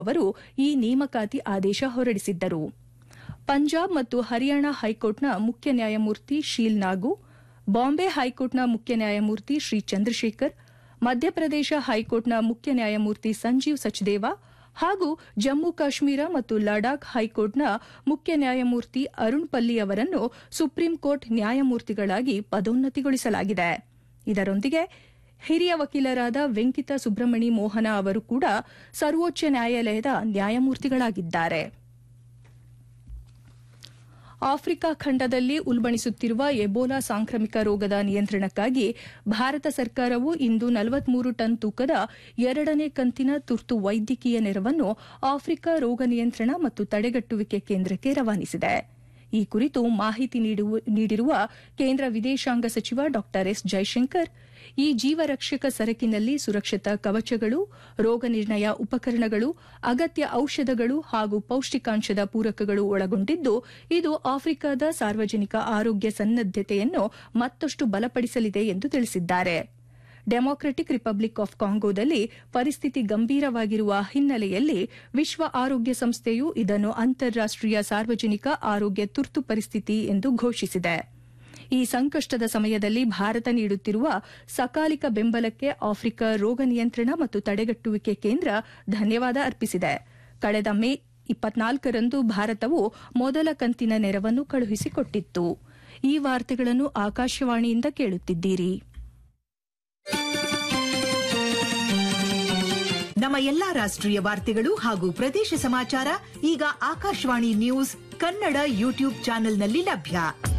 ಅವರು ಈ ನೇಮಕಾತಿ ಆದೇಶ ಹೊರಡಿಸಿದ್ದರು ಪಂಜಾಬ್ ಮತ್ತು ಹರಿಯಾಣ ಹೈಕೋರ್ಟ್ನ ಮುಖ್ಯ ನ್ಯಾಯಮೂರ್ತಿ ಶೀಲ್ ನಾಗು ಬಾಂಬೆ ಹೈಕೋರ್ಟ್ನ ಮುಖ್ಯ ನ್ಯಾಯಮೂರ್ತಿ ಶ್ರೀ ಚಂದ್ರಶೇಖರ್ ಮಧ್ಯಪ್ರದೇಶ ಹೈಕೋರ್ಟ್ನ ಮುಖ್ಯ ನ್ಯಾಯಮೂರ್ತಿ ಸಂಜೀವ್ ಸಚ್ದೇವಾ ಹಾಗೂ ಜಮ್ಮು ಕಾಶ್ಮೀರ ಮತ್ತು ಲಡಾಖ್ ಹೈಕೋರ್ಟ್ನ ಮುಖ್ಯ ನ್ಯಾಯಮೂರ್ತಿ ಅರುಣ್ ಪಲ್ಲಿ ಅವರನ್ನು ಸುಪ್ರೀಂ ಕೋರ್ಟ್ ನ್ಯಾಯಮೂರ್ತಿಗಳಾಗಿ ಪದೋನ್ನತಿಗೊಳಿಸಲಾಗಿದೆ ಇದರೊಂದಿಗೆ ಹಿರಿಯ ವಕೀಲರಾದ ವೆಂಕಿತ ಸುಬ್ರಹ್ಮಣಿ ಮೋಹನ ಅವರು ಕೂಡ ಸರ್ವೋಚ್ಚ ನ್ಯಾಯಾಲಯದ ನ್ಯಾಯಮೂರ್ತಿಗಳಾಗಿದ್ದಾರೆ ಆಫ್ರಿಕಾ ಖಂಡದಲ್ಲಿ ಉಲ್ಬಣಿಸುತ್ತಿರುವ ಎಬೋಲಾ ಸಾಂಕ್ರಾಮಿಕ ರೋಗದ ನಿಯಂತ್ರಣಕ್ಕಾಗಿ ಭಾರತ ಸರ್ಕಾರವು ಇಂದು ನಲವತ್ಮೂರು ಟನ್ ತೂಕದ ಎರಡನೇ ಕಂತಿನ ತುರ್ತು ವೈದ್ಯಕೀಯ ನೆರವನ್ನು ಆಫ್ರಿಕಾ ರೋಗ ನಿಯಂತ್ರಣ ಮತ್ತು ತಡೆಗಟ್ಟುವಿಕೆ ಕೇಂದ್ರಕ್ಕೆ ರವಾನಿಸಿದೆ ಈ ಕುರಿತು ಮಾಹಿತಿ ನೀಡಿರುವ ಕೇಂದ್ರ ವಿದೇಶಾಂಗ ಸಚಿವ ಡಾ ಎಸ್ ಜೈಶಂಕರ್ ಈ ಜೀವರಕ್ಷಕ ಸರಕಿನಲ್ಲಿ ಸುರಕ್ಷತಾ ಕವಚಗಳು ರೋಗ ನಿರ್ಣಯ ಉಪಕರಣಗಳು ಅಗತ್ಯ ಔಷಧಗಳು ಹಾಗೂ ಪೌಷ್ಟಿಕಾಂಶದ ಪೂರಕಗಳು ಒಳಗೊಂಡಿದ್ದು ಇದು ಆಫ್ರಿಕಾದ ಸಾರ್ವಜನಿಕ ಆರೋಗ್ಯ ಸನ್ನದ್ದತೆಯನ್ನು ಮತ್ತಷ್ಟು ಬಲಪಡಿಸಲಿದೆ ಎಂದು ತಿಳಿಸಿದ್ದಾರೆ ಡೆಮಾಕ್ರೆಟಿಕ್ ರಿಪಬ್ಲಿಕ್ ಆಫ್ ಕಾಂಗೋದಲ್ಲಿ ಪರಿಸ್ಥಿತಿ ಗಂಭೀರವಾಗಿರುವ ಹಿನ್ನೆಲೆಯಲ್ಲಿ ವಿಶ್ವ ಆರೋಗ್ಯ ಸಂಸ್ಥೆಯು ಇದನ್ನು ಅಂತಾರಾಷ್ಟೀಯ ಸಾರ್ವಜನಿಕ ಆರೋಗ್ಯ ತುರ್ತು ಪರಿಸ್ಥಿತಿ ಎಂದು ಘೋಷಿಸಿದೆ ಈ ಸಂಕಷ್ಟದ ಸಮಯದಲ್ಲಿ ಭಾರತ ನೀಡುತ್ತಿರುವ ಸಕಾಲಿಕ ಬೆಂಬಲಕ್ಕೆ ಆಫ್ರಿಕಾ ರೋಗ ನಿಯಂತ್ರಣ ಮತ್ತು ತಡೆಗಟ್ಟುವಿಕೆ ಕೇಂದ್ರ ಧನ್ಯವಾದ ಅರ್ಪಿಸಿದೆ ಕಳೆದ ಮೇ ಇಪ್ಪತ್ನಾಲ್ಕರಂದು ಭಾರತವು ಮೊದಲ ಕಂತಿನ ನೆರವನ್ನು ಕಳುಹಿಸಿಕೊಟ್ಟಿತ್ತು ಈ ವಾರ್ತೆಗಳನ್ನು ಆಕಾಶವಾಣಿಯಿಂದ ಕೇಳುತ್ತಿದ್ದೀರಿ ನಮ್ಮ ಎಲ್ಲಾ ರಾಷ್ಟ್ರೀಯ ವಾರ್ತೆಗಳು ಹಾಗೂ ಪ್ರದೇಶ ಸಮಾಚಾರ ಈಗ ಆಕಾಶವಾಣಿ ನ್ಯೂಸ್ ಕನ್ನಡ ಯೂಟ್ಯೂಬ್ ಚಾನೆಲ್ನಲ್ಲಿ ಲಭ್ಯ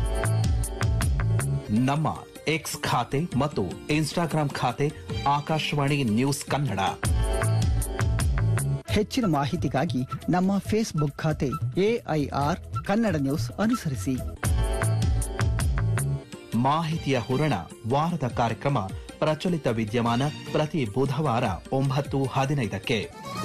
ನಮ್ಮ ಎಕ್ಸ್ ಖಾತೆ ಮತ್ತು ಇನ್ಸ್ಟಾಗ್ರಾಂ ಖಾತೆ ಆಕಾಶವಾಣಿ ನ್ಯೂಸ್ ಕನ್ನಡ ಹೆಚ್ಚಿನ ಮಾಹಿತಿಗಾಗಿ ನಮ್ಮ ಫೇಸ್ಬುಕ್ ಖಾತೆ ಎಐಆರ್ ಕನ್ನಡ ನ್ಯೂಸ್ ಅನುಸರಿಸಿ ಮಾಹಿತಿಯ ಹೂರಣ ವಾರದ ಕಾರ್ಯಕ್ರಮ ಪ್ರಚಲಿತ ವಿದ್ಯಮಾನ ಪ್ರತಿ ಬುಧವಾರ ಒಂಬತ್ತು ಹದಿನೈದಕ್ಕೆ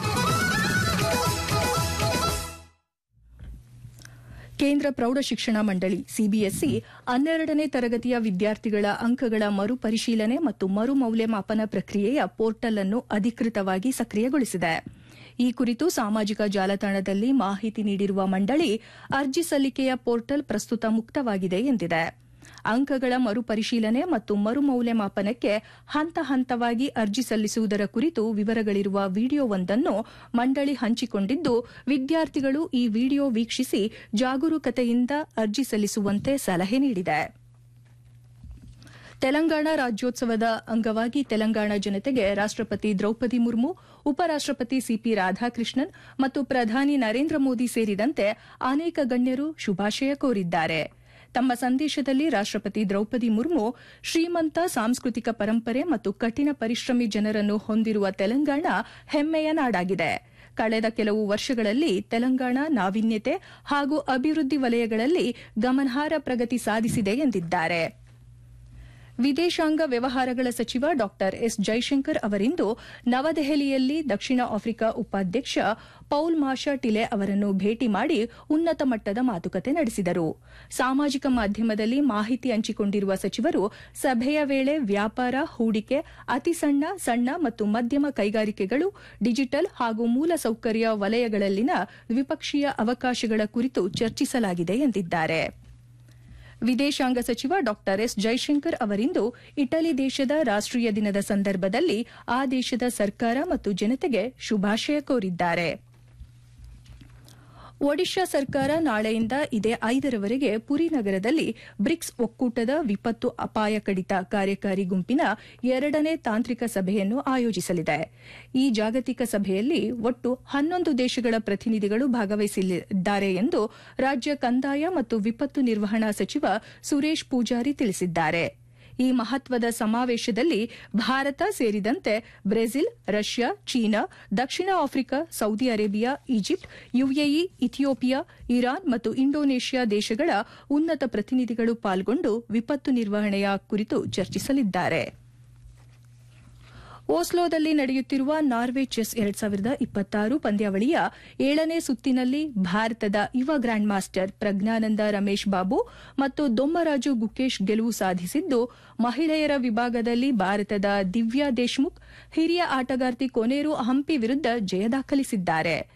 ಕೇಂದ್ರ ಪ್ರೌಢಶಿಕ್ಷಣ ಮಂಡಳಿ ಸಿಬಿಎಸ್ಇ ಹನ್ನೆರಡನೇ ತರಗತಿಯ ವಿದ್ಯಾರ್ಥಿಗಳ ಅಂಕಗಳ ಮರುಪರಿಶೀಲನೆ ಮತ್ತು ಮರು ಮೌಲ್ಯಮಾಪನ ಪ್ರಕ್ರಿಯೆಯ ಪೋರ್ಟಲ್ ಅನ್ನು ಅಧಿಕೃತವಾಗಿ ಸಕ್ರಿಯಗೊಳಿಸಿದೆ ಈ ಕುರಿತು ಸಾಮಾಜಿಕ ಜಾಲತಾಣದಲ್ಲಿ ಮಾಹಿತಿ ನೀಡಿರುವ ಮಂಡಳಿ ಅರ್ಜಿ ಸಲ್ಲಿಕೆಯ ಪೋರ್ಟಲ್ ಪ್ರಸ್ತುತ ಮುಕ್ತವಾಗಿದೆ ಎಂದಿದೆ ಅಂಕಗಳ ಮರುಪರಿಶೀಲನೆ ಮತ್ತು ಮರು ಮೌಲ್ಯಮಾಪನಕ್ಕೆ ಹಂತ ಹಂತವಾಗಿ ಅರ್ಜಿ ಸಲ್ಲಿಸುವುದರ ಕುರಿತು ವಿವರಗಳಿರುವ ವಿಡಿಯೋವೊಂದನ್ನು ಮಂಡಳಿ ಹಂಚಿಕೊಂಡಿದ್ದು ವಿದ್ಯಾರ್ಥಿಗಳು ಈ ವಿಡಿಯೋ ವೀಕ್ಷಿಸಿ ಜಾಗರೂಕತೆಯಿಂದ ಅರ್ಜಿ ಸಲ್ಲಿಸುವಂತೆ ಸಲಹೆ ನೀಡಿದೆ ತೆಲಂಗಾಣ ರಾಜ್ಯೋತ್ಸವದ ಅಂಗವಾಗಿ ತೆಲಂಗಾಣ ಜನತೆಗೆ ರಾಷ್ಟಪತಿ ದ್ರೌಪದಿ ಮುರ್ಮು ಉಪರಾಷ್ಟಪತಿ ಸಿಪಿ ರಾಧಾಕೃಷ್ಣನ್ ಮತ್ತು ಪ್ರಧಾನಿ ನರೇಂದ್ರ ಮೋದಿ ಸೇರಿದಂತೆ ಅನೇಕ ಗಣ್ಯರು ಶುಭಾಶಯ ಕೋರಿದ್ದಾರೆ ತಮ್ಮ ಸಂದೇಶದಲ್ಲಿ ರಾಷ್ಟಪತಿ ದ್ರೌಪದಿ ಮುರ್ಮು ಶ್ರೀಮಂತ ಸಾಂಸ್ಕೃತಿಕ ಪರಂಪರೆ ಮತ್ತು ಕಠಿಣ ಪರಿಶ್ರಮಿ ಜನರನ್ನು ಹೊಂದಿರುವ ತೆಲಂಗಾಣ ಹೆಮ್ಮೆಯ ನಾಡಾಗಿದೆ ಕಳೆದ ಕೆಲವು ವರ್ಷಗಳಲ್ಲಿ ತೆಲಂಗಾಣ ನಾವೀನ್ಯತೆ ಹಾಗೂ ಅಭಿವೃದ್ಧಿ ವಲಯಗಳಲ್ಲಿ ಗಮನಾರ್ಹ ಪ್ರಗತಿ ಸಾಧಿಸಿದೆ ಎಂದಿದ್ದಾರೆ ವಿದೇಶಾಂಗ ವ್ಯವಹಾರಗಳ ಸಚಿವ ಡಾ ಎಸ್ ಜೈಶಂಕರ್ ಅವರಿಂದು ನವದೆಹಲಿಯಲ್ಲಿ ದಕ್ಷಿಣ ಆಫ್ರಿಕಾ ಉಪಾಧ್ಯಕ್ಷ ಪೌಲ್ ಮಾಷಾ ಟಿಲೆ ಅವರನ್ನು ಭೇಟಿ ಮಾಡಿ ಉನ್ನತ ಮಟ್ಟದ ಮಾತುಕತೆ ನಡೆಸಿದರು ಸಾಮಾಜಿಕ ಮಾಧ್ಯಮದಲ್ಲಿ ಮಾಹಿತಿ ಹಂಚಿಕೊಂಡಿರುವ ಸಚಿವರು ಸಭೆಯ ವೇಳೆ ವ್ಯಾಪಾರ ಹೂಡಿಕೆ ಅತಿ ಸಣ್ಣ ಸಣ್ಣ ಮತ್ತು ಮಧ್ಯಮ ಕೈಗಾರಿಕೆಗಳು ಡಿಜಿಟಲ್ ಹಾಗೂ ಮೂಲಸೌಕರ್ಯ ವಲಯಗಳಲ್ಲಿನ ದ್ವಿಪಕ್ಷೀಯ ಅವಕಾಶಗಳ ಕುರಿತು ಚರ್ಚಿಸಲಾಗಿದೆ ಎಂದಿದ್ದಾರೆ ವಿದೇಶಾಂಗ ಸಚಿವ ಡಾ ಎಸ್ ಜೈಶಂಕರ್ ಅವರಿಂದು ಇಟಲಿ ದೇಶದ ರಾಷ್ಟೀಯ ದಿನದ ಸಂದರ್ಭದಲ್ಲಿ ಆ ದೇಶದ ಸರ್ಕಾರ ಮತ್ತು ಜನತೆಗೆ ಶುಭಾಶಯ ಕೋರಿದ್ದಾರೆ ಒಡಿಶಾ ಸರ್ಕಾರ ನಾಳೆಯಿಂದ ಇದೇ ಐದರವರೆಗೆ ಪುರಿ ನಗರದಲ್ಲಿ ಬ್ರಿಕ್ಸ್ ಒಕ್ಕೂಟದ ವಿಪತ್ತು ಅಪಾಯ ಕಡಿತ ಕಾರ್ಯಕಾರಿ ಗುಂಪಿನ ಎರಡನೇ ತಾಂತ್ರಿಕ ಸಭೆಯನ್ನು ಆಯೋಜಿಸಲಿದೆ ಈ ಜಾಗತಿಕ ಸಭೆಯಲ್ಲಿ ಒಟ್ಟು ಹನ್ನೊಂದು ದೇಶಗಳ ಪ್ರತಿನಿಧಿಗಳು ಭಾಗವಹಿಸಲಿದ್ದಾರೆ ಎಂದು ರಾಜ್ಯ ಕಂದಾಯ ಮತ್ತು ವಿಪತ್ತು ನಿರ್ವಹಣಾ ಸಚಿವ ಸುರೇಶ್ ಪೂಜಾರಿ ತಿಳಿಸಿದ್ದಾರೆ ಈ ಮಹತ್ವದ ಸಮಾವೇಶದಲ್ಲಿ ಭಾರತ ಸೇರಿದಂತೆ ಬ್ರೆಜಿಲ್ ರಷ್ಯಾ ಚೀನಾ ದಕ್ಷಿಣ Africa Saudi Arabia Egypt UAE Ethiopia Iran ಮತ್ತು ಇಂಡೋನೇಷ್ಯಾ ದೇಶಗಳ ಉನ್ನತ ಪ್ರತಿನಿಧಿಗಳು ಪಾಲ್ಗೊಂಡು ವಿಪತ್ತು ನಿರ್ವಹಣೆಯ ಕುರಿತು ಚರ್ಚಿಸಲಿದ್ದಾರೆ ಓಸ್ಲೋದಲ್ಲಿ ನಡೆಯುತ್ತಿರುವ ನಾರ್ವೆ ಚೆಸ್ ಎರಡ್ ಸಾವಿರದ ಇಪ್ಪತ್ತಾರು ಪಂದ್ಯಾವಳಿಯ ಏಳನೇ ಸುತ್ತಿನಲ್ಲಿ ಭಾರತದ ಯುವ ಗ್ರ್ಯಾಂಡ್ ಮಾಸ್ಟರ್ ಪ್ರಜ್ಞಾನಂದ ರಮೇಶ್ ಬಾಬು ಮತ್ತು ದೊಮ್ಮರಾಜು ಗುಕೇಶ್ ಗೆಲುವು ಸಾಧಿಸಿದ್ದು ಮಹಿಳೆಯರ ವಿಭಾಗದಲ್ಲಿ ಭಾರತದ ದಿವ್ಯಾ ದೇಶ್ಮುಖ್ ಹಿರಿಯ ಆಟಗಾರ್ತಿ ಕೊನೇರು ಹಂಪಿ ವಿರುದ್ಧ ಜಯ ದಾಖಲಿಸಿದ್ದಾರೆ